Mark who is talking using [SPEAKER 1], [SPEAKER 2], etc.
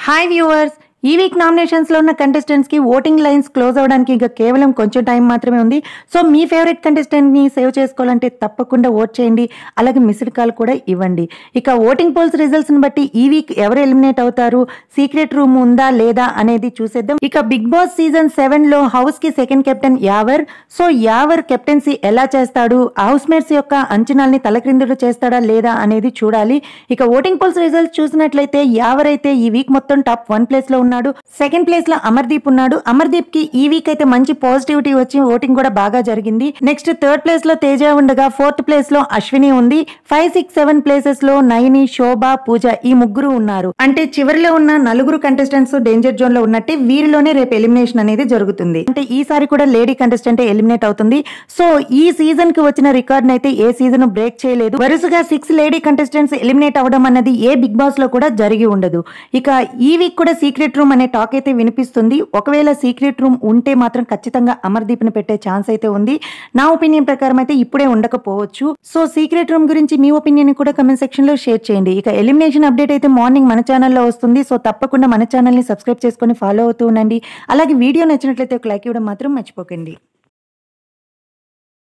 [SPEAKER 1] hi viewers ఈ week nominations లో ఉన్న కంటెస్టెంట్స్ కి ఓటింగ్ లైన్స్ క్లోజ్ అవడానికి ఇంకా కేవలం కొంచెం టైం మాత్రమే ఉంది సో మీ ఫేవరెట్ కంటెస్టెంట్ ని సేవ్ చేసుకోవాలంటే తప్పకుండా ఓట్ చేయండి అలాగే మిస్డ్ కాల్ కూడా ఇవ్వండి ఇక ఓటింగ్ పోల్స్ రిజల్ట్స్ ని బట్టి ఈ వీక్ ఎవరు ఎలిమినేట్ అవుతారు సీక్రెట్ రూమ్ ఉందా లేదా అనేది చూసేద్దాం ఇక బిగ్ బాస్ సీజన్ సెవెన్ లో హౌస్ కి second captain Yawar so Yawar captaincy ఎలా చేస్తాడు హౌస్ మేట్స్ యొక్క అంచనాల్ని తలక్రిందులు చేస్తాడా లేదా అనేది చూడాలి ఇక ఓటింగ్ పోల్స్ రిజల్ట్స్ చూసినట్లయితే యావర్ అయితే ఈ వీక్ మొత్తం టాప్ వన్ ప్లేస్ లో ఉన్నాడు సెకండ్ ప్లేస్ లో అమర్దీప్ ఉన్నాడు అమర్దీప్ కి ఈ వీక్ అయితే మంచి పాజిటివిటీ వచ్చి ఓటింగ్ కూడా బాగా జరిగింది నెక్స్ట్ థర్డ్ ప్లేస్ లో తేజ ఉండగా ఫోర్త్ ప్లేస్ లో అశ్విని ఉంది ఫైవ్ సిక్స్ సెవెన్ ప్లేసెస్ లో నైని శోభ పూజ ఈ ముగ్గురు ఉన్నారు అంటే చివరిలో ఉన్న నలుగురు కంటెస్టెంట్స్ డేంజర్ జోన్ లో ఉన్నట్టే వీరిలోనే రేపు ఎలిమినేషన్ అనేది జరుగుతుంది అంటే ఈసారి కూడా లేడీ కంటెస్టెంట్ ఎలిమినేట్ అవుతుంది సో ఈ సీజన్ కి వచ్చిన రికార్డ్ అయితే ఏ సీజన్ బ్రేక్ చేయలేదు వరుసగా సిక్స్ లేడీ కంటెస్టెంట్స్ ఎలిమినేట్ అవడం అన్నది ఏ బిగ్ బాస్ లో కూడా జరిగి ఉండదు ఇక ఈ వీక్ కూడా సీక్రెట్ రూమ్ అనే టాక్ అయితే వినిపిస్తుంది ఒకవేళ సీక్రెట్ రూమ్ ఉంటే మాత్రం ఖచ్చితంగా అమర్దీప్ ని పెట్టే ఛాన్స్ అయితే ఉంది నా ఒపీనియన్ ప్రకారం అయితే ఇప్పుడే ఉండకపోవచ్చు సో సీక్రెట్ రూమ్ గురించి మీ ఒపీనియన్ కూడా కమెంట్ సెక్షన్ లో షేర్ చేయండి ఇక ఎలిమినేషన్ అప్డేట్ అయితే మార్నింగ్ మన ఛానల్లో వస్తుంది సో తప్పకుండా మన ఛానల్ ని సబ్స్క్రైబ్ చేసుకొని ఫాలో అవుతూ ఉండండి అలాగే వీడియో నచ్చినట్లయితే ఒక లైక్ ఇవ్వడం మాత్రం మర్చిపోకండి